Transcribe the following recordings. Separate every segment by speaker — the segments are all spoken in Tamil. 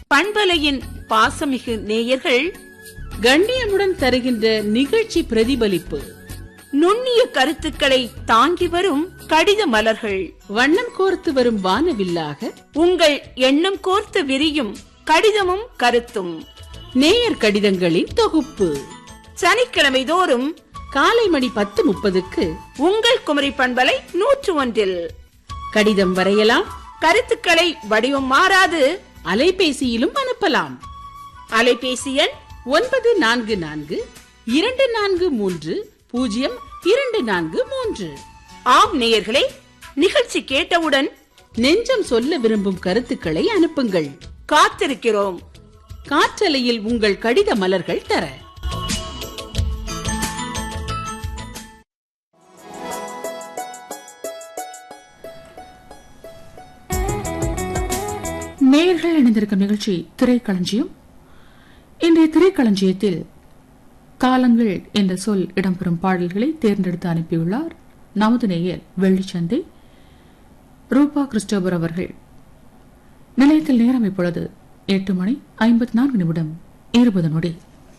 Speaker 1: பண்பலையின் பாசமிகு நேயர்கள்
Speaker 2: கண்ணியமுடன் தருகின்ற நிகழ்ச்சி பிரதிபலிப்பு
Speaker 1: நுண்ணிய கருத்துக்களை தாங்கி வரும் கடித மலர்கள்
Speaker 2: வண்ணம் கோர்த்து வரும் வானவில்லாக
Speaker 1: உங்கள் எண்ணம் கோர்த்து விரியும் கடிதமும் கருத்தும்
Speaker 2: நேயர் கடிதங்களின் தொகுப்பு
Speaker 1: சனிக்கிழமை தோறும்
Speaker 2: காலை மணி பத்து முப்பதுக்கு
Speaker 1: உங்கள் குமரி பண்பலை நூற்று ஒன்றில்
Speaker 2: கடிதம் வரையலாம்
Speaker 1: கருத்துக்களை வடிவம் மாறாது
Speaker 2: அலைபேசியிலும் அனுப்பலாம்
Speaker 1: அலைபேசி எண்
Speaker 2: ஒன்பது நான்கு நான்கு இரண்டு நான்கு மூன்று பூஜ்ஜியம் இரண்டு நான்கு மூன்று
Speaker 1: ஆம் நேயர்களே நிகழ்ச்சி கேட்டவுடன்
Speaker 2: நெஞ்சம் சொல்ல விரும்பும் கருத்துக்களை அனுப்புங்கள்
Speaker 1: காத்திருக்கிறோம்
Speaker 2: காற்றலையில் உங்கள் கடித மலர்கள் தர
Speaker 3: நேயர்கள் இணைந்திருக்கும் நிகழ்ச்சி திரைக்களஞ்சியம் இன்றைய திரைக்களஞ்சியத்தில் காலங்கள் என்ற சொல் இடம்பெறும் பாடல்களை தேர்ந்தெடுத்து அனுப்பியுள்ளார் நமது நேயர் வெள்ளிச்சந்தை ரூபா கிறிஸ்டோபர் அவர்கள் நிலையத்தில் நேரம் இப்பொழுது எட்டு மணி ஐம்பத்தி நான்கு நிமிடம் இருபது நொடி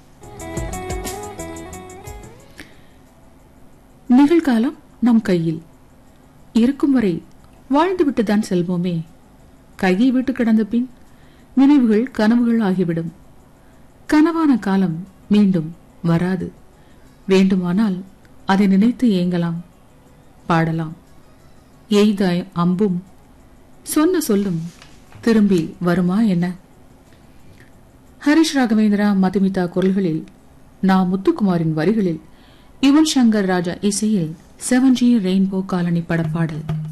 Speaker 3: நிகழ்காலம் நம் கையில் இருக்கும் வரை வாழ்ந்துவிட்டுதான் செல்வோமே கையை விட்டு கிடந்த பின் நினைவுகள் கனவுகள் ஆகிவிடும் கனவான காலம் மீண்டும் வராது வேண்டுமானால் அதை நினைத்து ஏங்கலாம் பாடலாம் எய்த அம்பும் சொன்ன சொல்லும் திரும்பி வருமா என்ன ஹரிஷ் ராகவேந்திரா மதுமிதா குரல்களில் நா முத்துக்குமாரின் வரிகளில் யுவன் சங்கர் ராஜா இசையில் செவன் ஜி ரெயின்போ காலனி படப்பாடல்